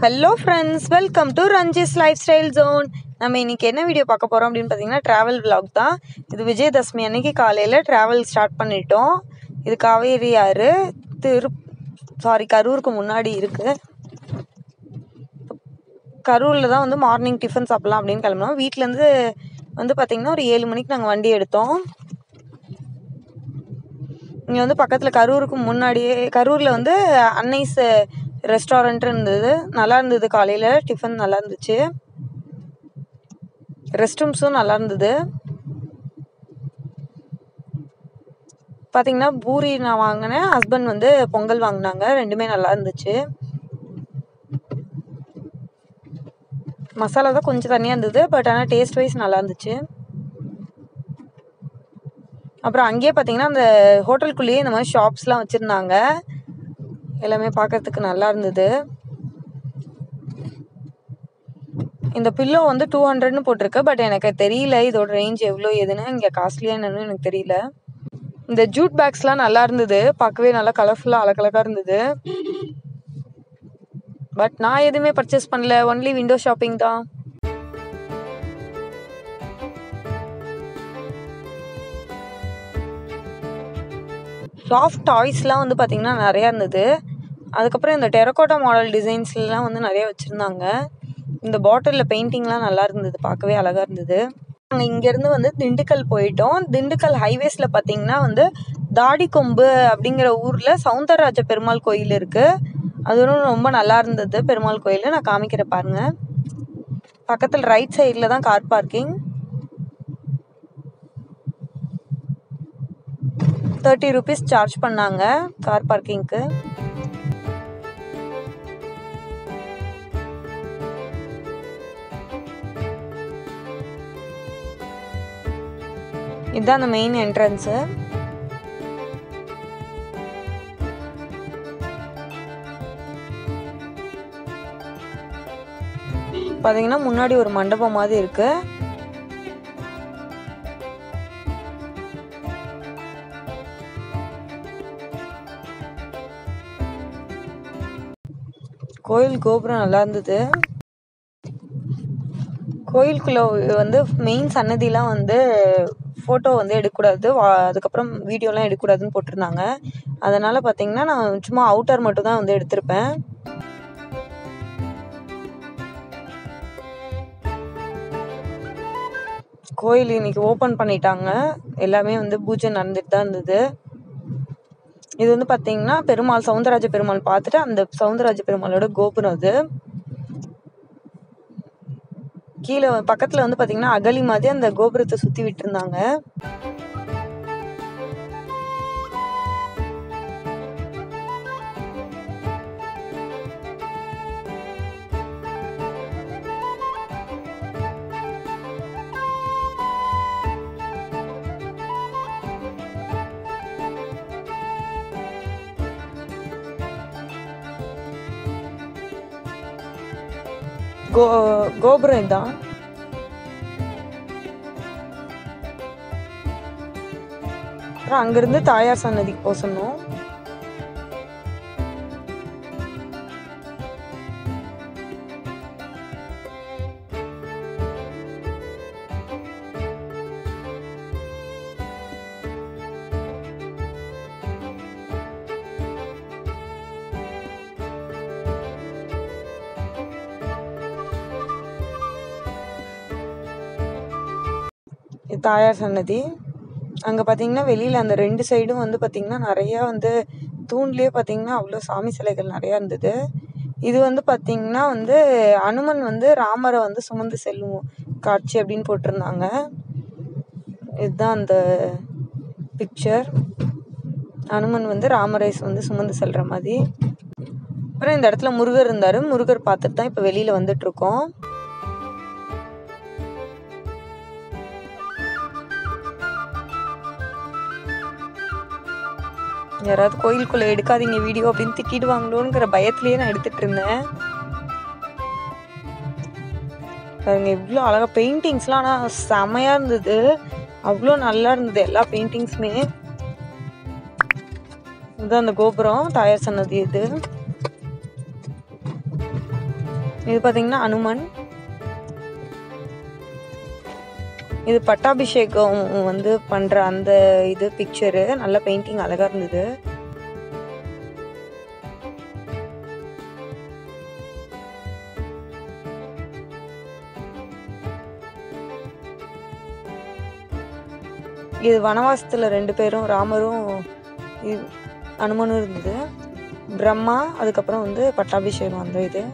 hello friends welcome to ரஞ்சிஸ் lifestyle zone நம்ம இன்னைக்கு என்ன வீடியோ பார்க்க போகிறோம் அப்படின்னு பார்த்தீங்கன்னா ட்ராவல் vlog தான் இது விஜயதசமி அன்னைக்கு காலையில் ட்ராவல் ஸ்டார்ட் பண்ணிட்டோம் இது காவேரி ஆறு திரு சாரி கரூருக்கு முன்னாடி இருக்குது கரூரில் தான் வந்து மார்னிங் டிஃபன் சாப்பிட்லாம் அப்படின்னு கிளம்பினோம் வீட்டிலேருந்து வந்து பார்த்திங்கன்னா ஒரு ஏழு மணிக்கு நாங்கள் வண்டி எடுத்தோம் இங்கே வந்து பக்கத்தில் கரூருக்கு முன்னாடியே கரூரில் வந்து அன்னைஸ் ரெஸ்டாரண்ட் இருந்தது நல்லா இருந்தது காலையில் டிஃபன் நல்லா இருந்துச்சு ரெஸ்ட் ரூம்ஸும் நல்லா இருந்தது பார்த்தீங்கன்னா பூரி நான் வாங்கினேன் ஹஸ்பண்ட் வந்து பொங்கல் வாங்கினாங்க ரெண்டுமே நல்லா இருந்துச்சு மசாலா தான் கொஞ்சம் தனியாக இருந்தது பட் ஆனால் டேஸ்ட் வைஸ் நல்லா இருந்துச்சு அப்புறம் அங்கேயே பார்த்தீங்கன்னா அந்த ஹோட்டலுக்குள்ளேயே இந்த மாதிரி ஷாப்ஸ்லாம் வச்சுருந்தாங்க எல்லாமே பார்க்கறதுக்கு நல்லா இருந்தது இந்த பில்லோ வந்து டூ ஹண்ட்ரட்னு போட்டிருக்கு பட் எனக்கு தெரியல இதோட ரேஞ்ச் எவ்வளோ எதுன்னு இங்கே காஸ்ட்லியாக என்னன்னு எனக்கு தெரியல இந்த ஜூட் பேக்ஸ்லாம் நல்லா இருந்தது பார்க்கவே நல்லா கலர்ஃபுல்லாக அழகழகாக இருந்தது பட் நான் எதுவுமே பர்ச்சேஸ் பண்ணல ஒன்லி விண்டோ ஷாப்பிங் தான் சாஃப்ட் டாய்ஸ்லாம் வந்து பார்த்திங்கன்னா நிறையா இருந்தது அதுக்கப்புறம் இந்த டெரக்கோட்டா மாடல் டிசைன்ஸ்லாம் வந்து நிறைய வச்சுருந்தாங்க இந்த பாட்டிலில் பெயிண்டிங்லாம் நல்லா இருந்தது பார்க்கவே அழகாக இருந்தது நாங்கள் இங்கேருந்து வந்து திண்டுக்கல் போயிட்டோம் திண்டுக்கல் ஹைவேஸில் பார்த்தீங்கன்னா வந்து தாடிக்கொம்பு அப்படிங்கிற ஊரில் சவுந்தரராஜ பெருமாள் கோயில் இருக்குது அதுவும் ரொம்ப நல்லா இருந்தது பெருமாள் கோயில் நான் காமிக்கிறேன் பாருங்க பக்கத்தில் ரைட் சைடில் தான் car parking thirty rupees charge பண்ணாங்க கார் பார்க்கிங்க்கு இதுதான் அந்த மெயின் என்ட்ரன்ஸு பார்த்தீங்கன்னா முன்னாடி ஒரு மண்டபம் மாதிரி இருக்கு கோயில் கோபுரம் நல்லா இருந்தது கோயிலுக்குள்ள வந்து மெயின் சன்னதிலாம் வந்து ஃபோட்டோ வந்து எடுக்கக்கூடாது வா- அதுக்கப்புறம் வீடியோலாம் எடுக்கக்கூடாதுன்னு போட்டிருந்தாங்க அதனால் பார்த்தீங்கன்னா நான் சும்மா அவுட்டர் மட்டும் தான் வந்து எடுத்திருப்பேன் கோயில் இன்னைக்கு ஓப்பன் பண்ணிட்டாங்க எல்லாமே வந்து பூஜை நடந்துட்டு தான் இருந்தது இது வந்து பார்த்தீங்கன்னா பெருமாள் சவுந்தரராஜ பெருமாள் பார்த்துட்டு அந்த சவுந்தரராஜ பெருமாளோட கோபுரம் அது கீழே பக்கத்துல வந்து பாத்தீங்கன்னா அகழி மாதிரி அந்த கோபுரத்தை சுத்தி விட்டுருந்தாங்க கோ கோபுரம் இதான் அப்புறம் அங்கிருந்து தாயார் சன்னதிக்கு போக சொன்னோம் இது தாயார் சன்னதி அங்கே பார்த்தீங்கன்னா வெளியில் அந்த ரெண்டு சைடும் வந்து பார்த்தீங்கன்னா நிறையா வந்து தூண்லேயே பார்த்தீங்கன்னா அவ்வளோ சாமி சிலைகள் நிறையா இருந்தது இது வந்து பார்த்தீங்கன்னா வந்து அனுமன் வந்து ராமரை வந்து சுமந்து செல்லும் காட்சி அப்படின்னு போட்டிருந்தாங்க இதுதான் அந்த பிக்சர் அனுமன் வந்து ராமரை வந்து சுமந்து செல்ற மாதிரி அப்புறம் இந்த இடத்துல முருகர் இருந்தார் முருகர் பார்த்துட்டு தான் இப்போ வெளியில் வந்துட்டு இருக்கோம் யாராவது கோயிலுக்குள்ள எடுக்காதீங்க வீடியோ அப்படின்னு திட்டிடுவாங்களோங்கிற பயத்திலேயே நான் எடுத்துட்டு இருந்தேன் பாருங்க இவ்வளோ அழகா பெயிண்டிங்ஸ்லாம் ஆனால் செமையா இருந்தது அவ்வளோ நல்லா இருந்தது எல்லா பெயிண்டிங்ஸுமே இதுதான் அந்த கோபுரம் தாயார் சன்னதி இது இது பார்த்தீங்கன்னா அனுமன் இது பட்டாபிஷேகம் வந்து பண்ற அந்த இது பிக்சரு நல்ல பெயிண்டிங் அழகா இருந்தது இது வனவாசத்துல ரெண்டு பேரும் ராமரும் இ- அனுமனும் இருந்தது பிரம்மா அதுக்கப்புறம் வந்து பட்டாபிஷேகம் அந்த இது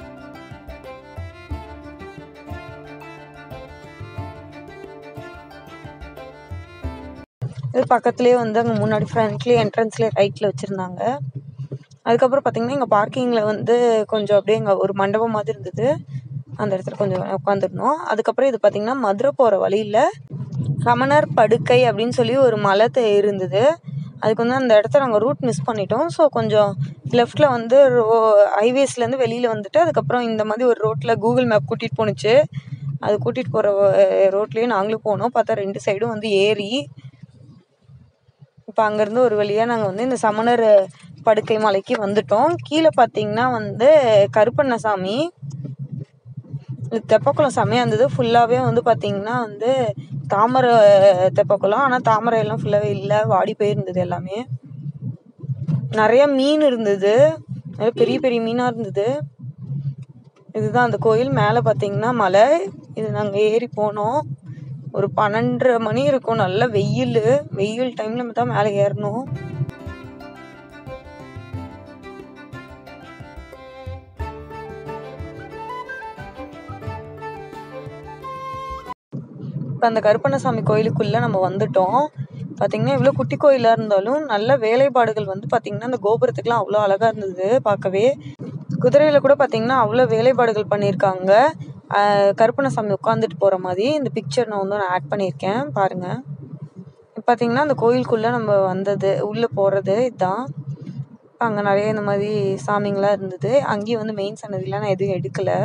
இது பக்கத்துலேயே வந்து அங்கே முன்னாடி ஃப்ரண்ட்லேயே என்ட்ரன்ஸ்லேயே ரைட்டில் வச்சுருந்தாங்க அதுக்கப்புறம் பார்த்தீங்கன்னா எங்கள் பார்க்கிங்கில் வந்து கொஞ்சம் அப்படியே எங்கள் ஒரு மண்டபம் மாதிரி இருந்தது அந்த இடத்துல கொஞ்சம் உட்காந்துருந்தோம் அதுக்கப்புறம் இது பார்த்தீங்கன்னா மதுரை போகிற வழியில் சமணர் படுக்கை அப்படின்னு சொல்லி ஒரு மலை தெ- இருந்தது அதுக்கு வந்து அந்த இடத்த நாங்கள் ரூட் மிஸ் பண்ணிட்டோம் ஸோ கொஞ்சம் லெஃப்ட்டில் வந்து ரோ ஹைவேஸ்லேருந்து வெளியில் வந்துட்டு அதுக்கப்புறம் இந்த மாதிரி ஒரு ரோட்டில் கூகுள் மேப் கூட்டிகிட்டு போணுச்சு அது கூட்டிகிட்டு போகிற ரோட்லேயே நாங்களும் போனோம் பார்த்தா ரெண்டு சைடும் வந்து ஏரி இப்போ அங்கேருந்து ஒரு வழியாக நாங்கள் வந்து இந்த சமணர் படுக்கை மலைக்கு வந்துட்டோம் கீழே பார்த்தீங்கன்னா வந்து கருப்பண்ணசாமி இது தெப்பக்குளம் செம்மையாக இருந்தது ஃபுல்லாகவே வந்து பார்த்தீங்கன்னா வந்து தாமரை தெப்பக்குளம் ஆனால் தாமரை எல்லாம் ஃபுல்லாகவே இல்லை வாடி போயிருந்தது எல்லாமே நிறைய மீன் இருந்தது நிறைய பெரிய பெரிய மீனாக இருந்தது இதுதான் அந்த கோயில் மேலே பார்த்தீங்கன்னா மலை இது நாங்கள் ஏறி போனோம் ஒரு பன்னெண்டரை மணி இருக்கும் நல்ல வெயில் வெயில் டைமில் நம்ம தான் மேலே ஏறணும் இப்போ அந்த கருப்பண்ணசாமி கோயிலுக்குள்ளே நம்ம வந்துட்டோம் பார்த்தீங்கன்னா இவ்வளோ குட்டி கோயிலாக இருந்தாலும் நல்ல வேலைப்பாடுகள் வந்து பார்த்தீங்கன்னா அந்த கோபுரத்துக்குலாம் அவ்வளோ அழகாக இருந்தது பார்க்கவே குதிரையில் கூட பார்த்தீங்கன்னா அவ்வளோ வேலைப்பாடுகள் பண்ணியிருக்காங்க ஆஹ் கருப்பண்ணசாமி உட்காந்துட்டு போகிற மாதிரி இந்த பிக்சர் நான் வந்து நான் ஆட் பண்ணியிருக்கேன் பாருங்கள் பார்த்தீங்கன்னா அந்த கோயிலுக்குள்ளே நம்ம வந்தது உள்ளே போகிறது இதுதான் அங்கே நிறைய இந்த மாதிரி சாமிங்களாம் இருந்தது அங்கேயும் வந்து மெயின் சன்னதிலாம் நான் எதுவும் எடுக்கலை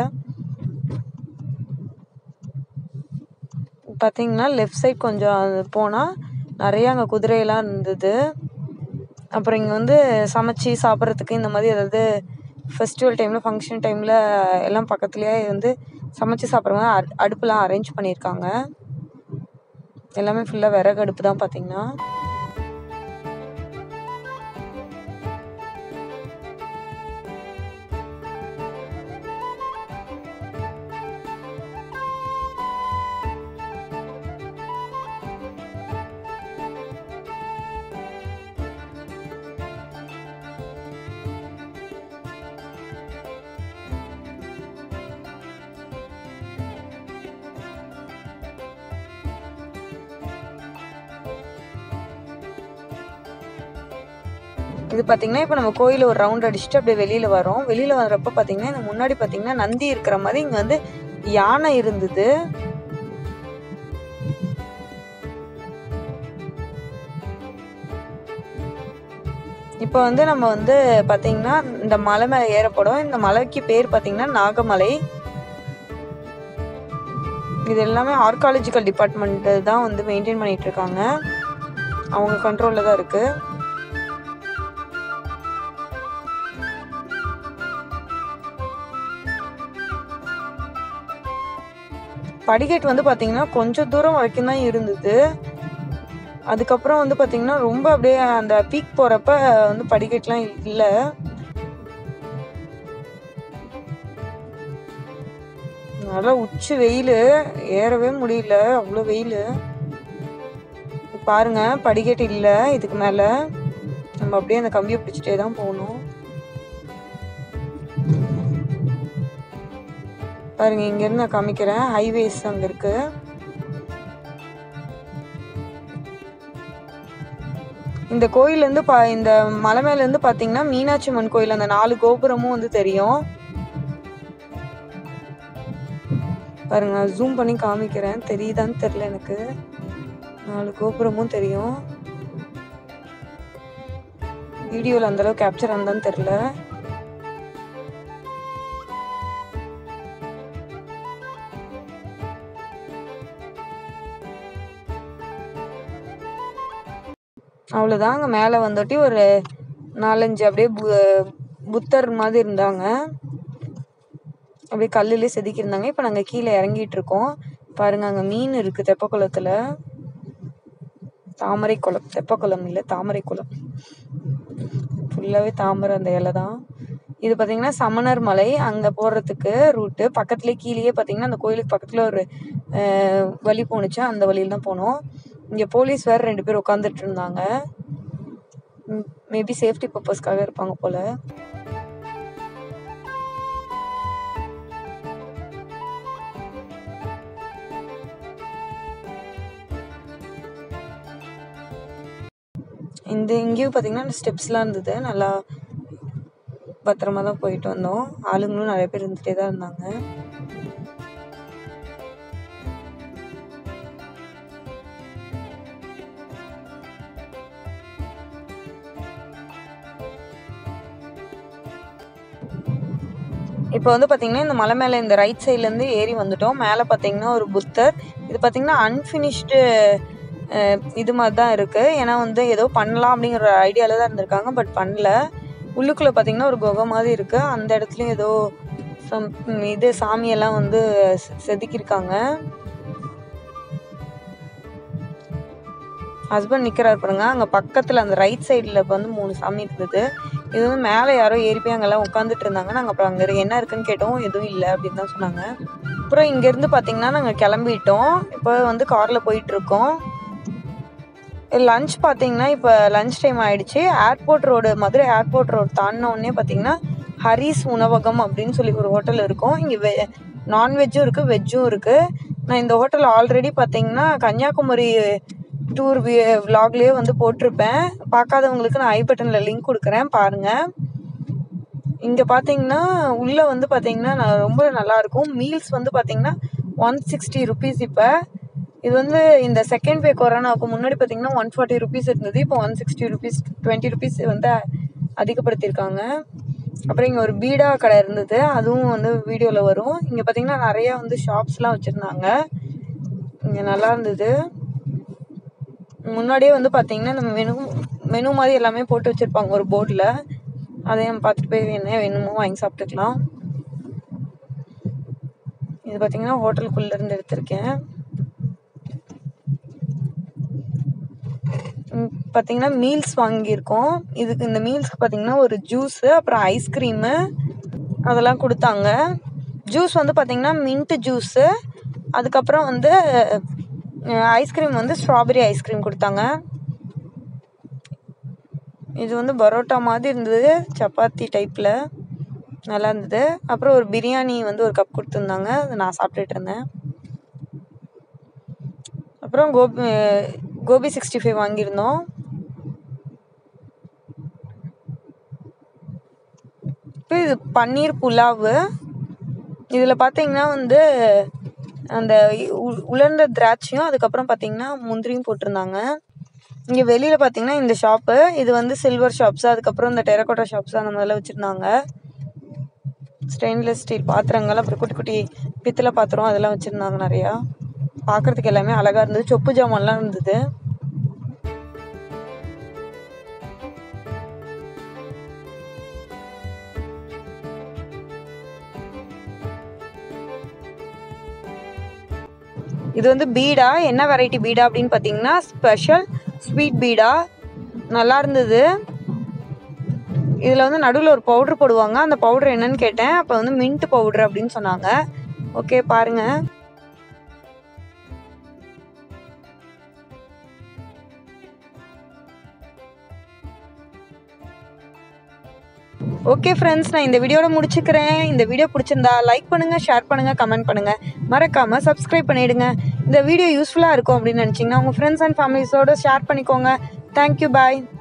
பார்த்தீங்கன்னா லெஃப்ட் சைட் கொஞ்சம் போனால் நிறைய அங்கே குதிரையெல்லாம் இருந்தது அப்புறம் இங்கே வந்து சமைச்சு சாப்பிட்றதுக்கு இந்த மாதிரி ஏதாவது ஃபெஸ்டிவல் டைமில் ஃபங்க்ஷன் டைமில் எல்லாம் பக்கத்துலேயே வந்து சமைச்சு சாப்பிட்ற மாதிரி அடு- அடுப்புலாம் அரேஞ்ச் பண்ணியிருக்காங்க எல்லாமே ஃபுல்லாக விறகு அடுப்பு தான் பார்த்தீங்கன்னா இது பார்த்தீங்கன்னா இப்போ நம்ம கோயில ஒரு ரவுண்ட் அடிச்சுட்டு அப்படியே வெளியில் வரோம் வெளியில் வர்றப்ப பார்த்தீங்கன்னா இந்த முன்னாடி பார்த்தீங்கன்னா நந்தி இருக்கிற மாதிரி இங்கே வந்து யானை இருந்தது இப்போ வந்து நம்ம வந்து பார்த்தீங்கன்னா இந்த மலை மேலே ஏறப்படும் இந்த மலைக்கு பேர் பார்த்தீங்கன்னா நாகமலை இது எல்லாமே ஆர்காலஜிக்கல் டிபார்ட்மெண்ட் தான் வந்து மெயின்டைன் பண்ணிட்டு இருக்காங்க அவங்க கண்ட்ரோலில் தான் இருக்குது படிக்கட்டு வந்து பார்த்தீங்கன்னா கொஞ்சம் தூரம் வரைக்கும் தான் இருந்தது அதுக்கப்புறம் வந்து பார்த்தீங்கன்னா ரொம்ப அப்படியே அந்த பீக் போகிறப்ப வந்து படிக்கட்டுலாம் இல்லை நல்லா உச்சி வெயில் ஏறவே முடியல அவ்வளோ வெயில் பாருங்க படிக்கட்டு இல்லை இதுக்கு மேலே நம்ம அப்படியே அந்த கம்பியை பிடிச்சிட்டே தான் போகணும் பாருங்க இங்கேருந்து நான் காமிக்கிறேன் ஹைவேஸ் அங்கே இருக்கு இந்த கோயிலேருந்து பா இந்த மலை மேலேருந்து பார்த்தீங்கன்னா மீனாட்சி அம்மன் கோயில் அந்த நாலு கோபுரமும் வந்து தெரியும் பாருங்க நான் ஜூம் பண்ணி காமிக்கிறேன் தெரியுதான்னு தெரில எனக்கு நாலு கோபுரமும் தெரியும் வீடியோவில் அந்தளவு கேப்சர் ஆனதான்னு தெரில அவ்வளோதான் அங்கே மேலே வந்துட்டு ஒரு நாலஞ்சு அப்படியே பு புத்தர் மாதிரி இருந்தாங்க அப்படியே கல்லுலேயே செதுக்கியிருந்தாங்க இப்போ நாங்கள் கீழே இறங்கிட்டு இருக்கோம் பாருங்க அங்கே மீன் இருக்குது தெப்பக்குளத்தில் தாமரை குளம் தெப்பக்குளம் இல்லை தாமரை குளம் ஃபுல்லாகவே தாமரை அந்த இலை தான் இது பார்த்தீங்கன்னா சமணர் மலை அங்கே போகிறதுக்கு ரூட்டு பக்கத்துலேயே கீழேயே பார்த்தீங்கன்னா அந்த கோயிலுக்கு பக்கத்தில் ஒரு அஹ், வழி போணுச்சு அந்த வழியில தான் போனோம் இங்கே போலீஸ் வேறு ரெண்டு பேர் உட்காந்துட்டு இருந்தாங்க மேபி சேஃப்டி பர்பஸ்க்காக இருப்பாங்க போல இந்த இங்கேயும் பார்த்தீங்கன்னா ஸ்டெப்ஸ்லாம் இருந்தது நல்லா பத்திரமா தான் போயிட்டு வந்தோம் ஆளுங்களும் நிறைய பேர் இருந்துகிட்டே தான் இருந்தாங்க இப்போ வந்து பார்த்தீங்கன்னா இந்த மலை மேலே இந்த ரைட் சைட்லேருந்து ஏறி வந்துட்டோம் மேலே பார்த்தீங்கன்னா ஒரு புத்தர் இது பார்த்தீங்கன்னா அன்ஃபினிஷ்டு இது மாதிரி தான் இருக்குது ஏன்னா வந்து ஏதோ பண்ணலாம் அப்படிங்கிற ஒரு ஐடியாவில் தான் இருந்திருக்காங்க பட் பண்ணல உள்ளுக்குள்ளே பார்த்தீங்கன்னா ஒரு குகை மாதிரி இருக்குது அந்த இடத்துலையும் ஏதோ சம் இது சாமியெல்லாம் வந்து செ- செதுக்கியிருக்காங்க ஹஸ்பண்ட் நிற்கிறாரு பாருங்க அங்கே பக்கத்தில் அந்த ரைட் சைடில் வந்து மூணு சாமி இருந்தது இது வந்து மேலே யாரோ ஏறி போய் அங்கெல்லாம் உட்காந்துட்டு இருந்தாங்க நாங்கள் அப்புறம் அங்கே என்ன இருக்குன்னு கேட்டோம் எதுவும் இல்லை அப்படின்னு தான் சொன்னாங்க அப்புறம் இங்கேருந்து பார்த்தீங்கன்னா நாங்கள் கிளம்பிட்டோம் இப்போ வந்து காரில் போயிட்டுருக்கோம் லஞ்ச் பார்த்தீங்கன்னா இப்போ லஞ்ச் டைம் ஆயிடுச்சு airport road Madurai airport road தாண்டின உடனே பார்த்தீங்கன்னா ஹரிஸ் உணவகம் அப்படின்னு சொல்லி ஒரு ஹோட்டல் இருக்கும் இங்கே வெ நான்வெஜ்ஜும் இருக்குது வெஜ்ஜும் இருக்குது நான் இந்த ஹோட்டல் ஆல்ரெடி பார்த்தீங்கன்னா கன்னியாகுமரி டூர் விலாக்லேயே வந்து போட்டிருப்பேன் பார்க்காதவங்களுக்கு நான் ஐ பட்டனில் லிங்க் கொடுக்குறேன் பாருங்கள் இங்கே பார்த்தீங்கன்னா உள்ளே வந்து பார்த்தீங்கன்னா நான் ரொம்ப நல்லாயிருக்கும் மீல்ஸ் வந்து பார்த்தீங்கன்னா ஒன் சிக்ஸ்டி ருபீஸ் இப்போ இது வந்து இந்த செகண்ட் வே கொரோனாவுக்கு முன்னாடி பார்த்தீங்கன்னா ஒன் ஃபார்ட்டி ருபீஸ் இருந்தது இப்போ one sixty rupees twenty rupees வந்து அதிகப்படுத்தியிருக்காங்க அப்புறம் இங்கே ஒரு பீடா கடை இருந்தது அதுவும் வந்து வீடியோவில் வரும் இங்கே பார்த்தீங்கன்னா நிறையா வந்து ஷாப்ஸ்லாம் வச்சுருந்தாங்க இங்கே நல்லா இருந்தது முன்னாடியே வந்து பார்த்தீங்கன்னா நம்ம மெனு மெனு மாதிரி எல்லாமே போட்டு வச்சுருப்பாங்க ஒரு போர்டில் அதையும் பார்த்துட்டு போய் என்ன வேணுமோ வாங்கி சாப்பிட்டுக்கலாம் இது பார்த்தீங்கன்னா ஹோட்டலுக்குள்ளே இருந்து எடுத்திருக்கேன் ம், பார்த்தீங்கன்னா மீல்ஸ் வாங்கியிருக்கோம் இதுக்கு இந்த மீல்ஸ்க்கு பார்த்தீங்கன்னா ஒரு ஜூஸு அப்புறம் ஐஸ்கிரீமு அதெல்லாம் கொடுத்தாங்க ஜூஸ் வந்து பார்த்தீங்கன்னா மின்ட் ஜூஸு அதுக்கப்புறம் வந்து ஐஸ்கிரீம் வந்து ஸ்ட்ராபெரி ஐஸ்கிரீம் கொடுத்தாங்க இது வந்து பரோட்டா மாதிரி இருந்தது சப்பாத்தி டைப்பில் நல்லா இருந்தது அப்புறம் ஒரு பிரியாணி வந்து ஒரு கப் கொடுத்துருந்தாங்க அதை நான் சாப்பிட்டுட்டு இருந்தேன் அப்புறம் கோபி கோபி சிக்ஸ்டி ஃபைவ் வாங்கியிருந்தோம் இப்போ இது பன்னீர் புலாவு இதில் பார்த்தீங்கன்னா வந்து அந்த உ- உலர்ந்த திராட்சையும் அதுக்கப்புறம் பார்த்தீங்கன்னா முந்திரியும் போட்டிருந்தாங்க இங்கே வெளியில் பார்த்தீங்கன்னா இந்த ஷாப்பு இது வந்து சில்வர் ஷாப்ஸ் அதுக்கப்புறம் இந்த டெரகோட்டா ஷாப்ஸ் அந்த மாதிரிலாம் வச்சுருந்தாங்க ஸ்டெயின்லெஸ் ஸ்டீல் பாத்திரங்கள் அப்புறம் குட்டி குட்டி பித்தளை பாத்திரம் அதெல்லாம் வச்சுருந்தாங்க நிறையா பார்க்குறதுக்கு எல்லாமே அழகாக இருந்தது சொப்பு ஜாமான்லாம் இருந்தது இது வந்து பீடா என்ன வெரைட்டி பீடா அப்படின்னு பார்த்தீங்கன்னா ஸ்பெஷல் ஸ்வீட் பீடா நல்லா இருந்தது இதில் வந்து நடுவில் ஒரு பவுடர் போடுவாங்க அந்த பவுடர் என்னன்னு கேட்டேன் அப்போ வந்து மின்ட் பவுடர் அப்படின்னு சொன்னாங்க ஓகே பாருங்க ஓகே ஃப்ரெண்ட்ஸ் நான் இந்த வீடியோட முடிச்சுக்கிறேன் இந்த வீடியோ பிடிச்சிருந்தா லைக் பண்ணுங்க ஷேர் பண்ணுங்க கமெண்ட் பண்ணுங்க மறக்காம சப்ஸ்கிரைப் பண்ணிடுங்க இந்த வீடியோ யூஸ்ஃபுல்லாக இருக்கும் அப்படின்னு நினச்சிங்கன்னா உங்கள் ஃப்ரெண்ட்ஸ் அண்ட் ஃபேமிலிஸோட ஷேர் பண்ணிக்கோங்க தேங்க்யூ பாய்